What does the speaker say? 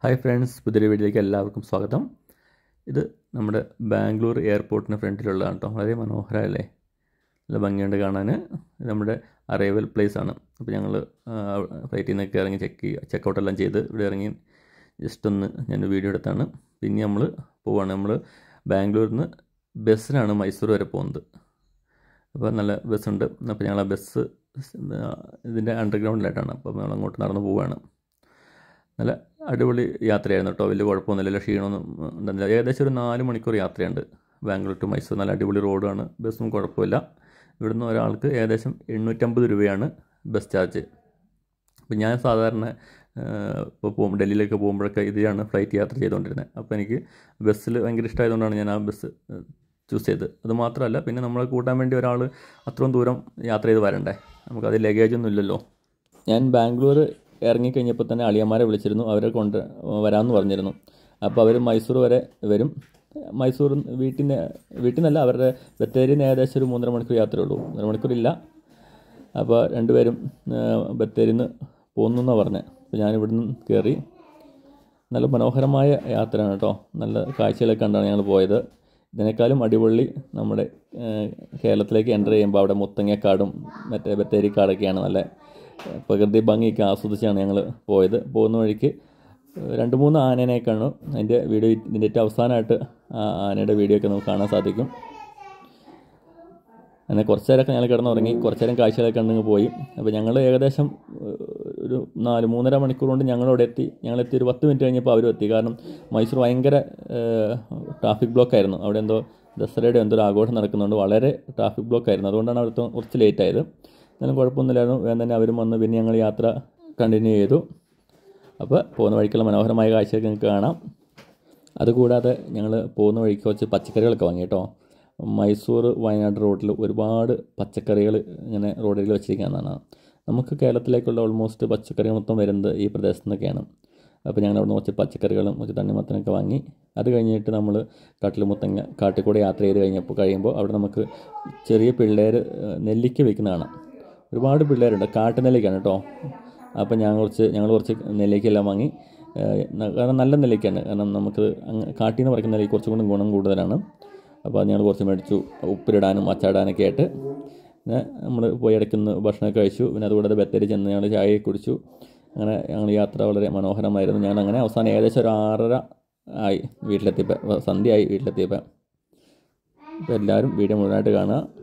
hi friends പുതിയൊരു വീഡിയോയിലേക്ക് എല്ലാവർക്കും സ്വാഗതം ഇത് നമ്മുടെ ബാംഗ്ലൂർ എയർപോർട്ടിന് ഫ്രണ്ടിലുള്ളതാണ് കേട്ടോ വളരെ മനോഹരമല്ലേ നല്ല ഭംഗിയുണ്ട് കാണാൻ ഇത് നമ്മുടെ അറൈവൽ പ്ലേസ് ആണ് അപ്പോൾ ഞങ്ങൾ ഫ്ലൈറ്റിൽ നിന്നൊക്കെ ഇറങ്ങി ചെക്ക് ചെയ്യുക ചെക്കൗട്ട് എല്ലാം ചെയ്ത് ഇവിടെ ഇറങ്ങി ജസ്റ്റ് ഒന്ന് ഞാൻ വീഡിയോ എടുത്താണ് പിന്നെ നമ്മൾ പോവാണ് നമ്മൾ ബാംഗ്ലൂരിൽ നിന്ന് ബസ്സിനാണ് മൈസൂർ വരെ പോകുന്നത് അപ്പോൾ നല്ല ബസ്സുണ്ട് അപ്പോൾ ഞങ്ങൾ ആ ബസ് ഇതിൻ്റെ അണ്ടർഗ്രൗണ്ടിലായിട്ടാണ് അപ്പോൾ നമ്മൾ അങ്ങോട്ട് നടന്ന് പോവുകയാണ് നല്ല അടിപൊളി യാത്രയായിരുന്നു കേട്ടോ വലിയ കുഴപ്പമൊന്നുമില്ല ക്ഷീണമൊന്നും ഉണ്ടായിരുന്നില്ല ഏകദേശം ഒരു നാല് മണിക്കൂർ യാത്രയുണ്ട് ബാംഗ്ലൂർ ടു മൈസൂർ നല്ല അടിപൊളി റോഡാണ് ബസ്സും കുഴപ്പമില്ല ഇവിടുന്ന് ഒരാൾക്ക് ഏകദേശം എണ്ണൂറ്റമ്പത് രൂപയാണ് ബസ് ചാർജ് അപ്പോൾ ഞാൻ സാധാരണ ഇപ്പോൾ പോകും ഡൽഹിയിലേക്ക് പോകുമ്പോഴൊക്കെ ഇതിലാണ് ഫ്ലൈറ്റ് യാത്ര ചെയ്തുകൊണ്ടിരുന്നത് അപ്പോൾ എനിക്ക് ബസ്സിൽ ഭയങ്കര ഇഷ്ടമായതുകൊണ്ടാണ് ഞാൻ ആ ബസ് ചൂസ് ചെയ്തത് അത് മാത്രമല്ല പിന്നെ നമ്മളെ കൂട്ടാൻ വേണ്ടി ഒരാൾ അത്രയും ദൂരം യാത്ര ചെയ്ത് വരണ്ടേ നമുക്കത് ലഗേജൊന്നും ഇല്ലല്ലോ ഞാൻ ബാംഗ്ലൂർ ഇറങ്ങിക്കഴിഞ്ഞപ്പോൾ തന്നെ അളിയന്മാരെ വിളിച്ചിരുന്നു അവരെ കൊണ്ട് വരാമെന്ന് പറഞ്ഞിരുന്നു അപ്പോൾ അവർ മൈസൂർ വരെ വരും മൈസൂർ വീട്ടിൽ നിന്ന് വീട്ടിൽ നിന്നല്ല അവരുടെ ബത്തേരിയിൽ നിന്ന് ഏകദേശം ഒരു മൂന്നര മണിക്കൂർ യാത്രയുള്ളൂ മൂന്നര മണിക്കൂറില്ല അപ്പോൾ രണ്ടുപേരും ബത്തേരിയിൽ നിന്ന് പോകുന്നു എന്നാണ് പറഞ്ഞത് അപ്പോൾ ഞാൻ ഇവിടുന്ന് കയറി നല്ല മനോഹരമായ യാത്രയാണ് കേട്ടോ നല്ല കാഴ്ചകളൊക്കെ കണ്ടാണ് ഞങ്ങൾ പോയത് ഇതിനേക്കാളും അടിപൊളി നമ്മുടെ കേരളത്തിലേക്ക് എൻ്റർ ചെയ്യുമ്പോൾ അവിടെ മുത്തങ്ങക്കാടും മറ്റേ ബത്തേരിക്കാടൊക്കെയാണ് നല്ല പ്രകൃതി ഭംഗിയൊക്കെ ആസ്വദിച്ചാണ് ഞങ്ങൾ പോയത് പോകുന്ന വഴിക്ക് രണ്ട് മൂന്ന് ആനേനെ കാണും അതിൻ്റെ വീഡിയോ ഇതിൻ്റെ ഏറ്റവും അവസാനമായിട്ട് ആ ആനയുടെ വീഡിയോ ഒക്കെ നമുക്ക് കാണാൻ സാധിക്കും അങ്ങനെ കുറച്ച് നേരമൊക്കെ ഞങ്ങൾ കിടന്നുറങ്ങി കുറച്ച് നേരം കാഴ്ചകളൊക്കെ കണ്ടെങ്കിൽ പോയി അപ്പോൾ ഞങ്ങൾ ഏകദേശം ഒരു നാല് മൂന്നര മണിക്കൂർ കൊണ്ട് ഞങ്ങളവിടെ എത്തി ഞങ്ങളെത്തി ഒരു പത്ത് മിനിറ്റ് കഴിഞ്ഞപ്പോൾ അവരും എത്തി കാരണം മൈസൂർ ഭയങ്കര ട്രാഫിക് ബ്ലോക്ക് ആയിരുന്നു അവിടെ എന്തോ ദസറയുടെ എന്തോ ഒരു ആഘോഷം നടക്കുന്നുണ്ട് വളരെ ട്രാഫിക് ബ്ലോക്ക് ആയിരുന്നു അതുകൊണ്ടാണ് അവിടുത്തെ കുറച്ച് ലേറ്റ് ആയത് എന്നാലും കുഴപ്പമൊന്നുമില്ലായിരുന്നു വേഗം തന്നെ അവരും വന്ന് പിന്നെ ഞങ്ങൾ യാത്ര കണ്ടിന്യൂ ചെയ്തു അപ്പോൾ പോകുന്ന വഴിക്കുള്ള മനോഹരമായ കാഴ്ചയൊക്കെ നിങ്ങൾക്ക് കാണാം അതുകൂടാതെ ഞങ്ങൾ പോകുന്ന വഴിക്ക് കുറച്ച് പച്ചക്കറികളൊക്കെ വാങ്ങി കേട്ടോ മൈസൂർ വയനാട് റോഡിൽ ഒരുപാട് പച്ചക്കറികൾ ഇങ്ങനെ റോഡിൽ വെച്ചിരിക്കുന്നതാണ് നമുക്ക് കേരളത്തിലേക്കുള്ള ഓൾമോസ്റ്റ് പച്ചക്കറികൾ മൊത്തം വരുന്നത് ഈ പ്രദേശത്തു നിന്നൊക്കെയാണ് അപ്പോൾ ഞങ്ങൾ അവിടെ നിന്ന് കുറച്ച് പച്ചക്കറികളും കുറച്ച് തണ്ണിമത്തനൊക്കെ വാങ്ങി അത് കഴിഞ്ഞിട്ട് നമ്മൾ കാട്ടിൽ മുത്തങ്ങ കാട്ടിൽ കൂടെ യാത്ര ചെയ്ത് കഴിഞ്ഞപ്പോൾ കഴിയുമ്പോൾ അവിടെ നമുക്ക് ചെറിയ പിള്ളേർ നെല്ലിക്ക വിൽക്കുന്ന കാണാം ഒരുപാട് പിള്ളേരുണ്ട് കാട്ടുനെല്ലിക്കാണ് കേട്ടോ അപ്പോൾ ഞാൻ കുറച്ച് ഞങ്ങൾ കുറച്ച് നെല്ലിക്കയെല്ലാം വാങ്ങി കാരണം നല്ല നെല്ലിക്കയാണ് കാരണം നമുക്ക് കാട്ടിൽ നിന്ന് പറിക്കുന്ന നെല്ലിക്ക കുറച്ചും കൂടി ഗുണം കൂടുതലാണ് അപ്പോൾ ഞങ്ങൾ കുറച്ച് മേടിച്ചു ഉപ്പിലിടാനും അച്ചാടാനൊക്കെ ആയിട്ട് പിന്നെ നമ്മൾ പോയി ഇടയ്ക്കുന്ന ഭക്ഷണമൊക്കെ കഴിച്ചു പിന്നെ അതുകൂടാതെ ബത്തേരി ചെന്ന് ഞങ്ങൾ ചായ കുടിച്ചു അങ്ങനെ ഞങ്ങൾ യാത്ര വളരെ മനോഹരമായിരുന്നു ഞാൻ അങ്ങനെ അവസാനം ഏകദേശം ഒരു ആറര ആയി വീട്ടിലെത്തിയപ്പോൾ സന്ധ്യയായി വീട്ടിലെത്തിയപ്പോൾ അപ്പോൾ എല്ലാവരും വീഡിയോ മുഴുവനായിട്ട് കാണുക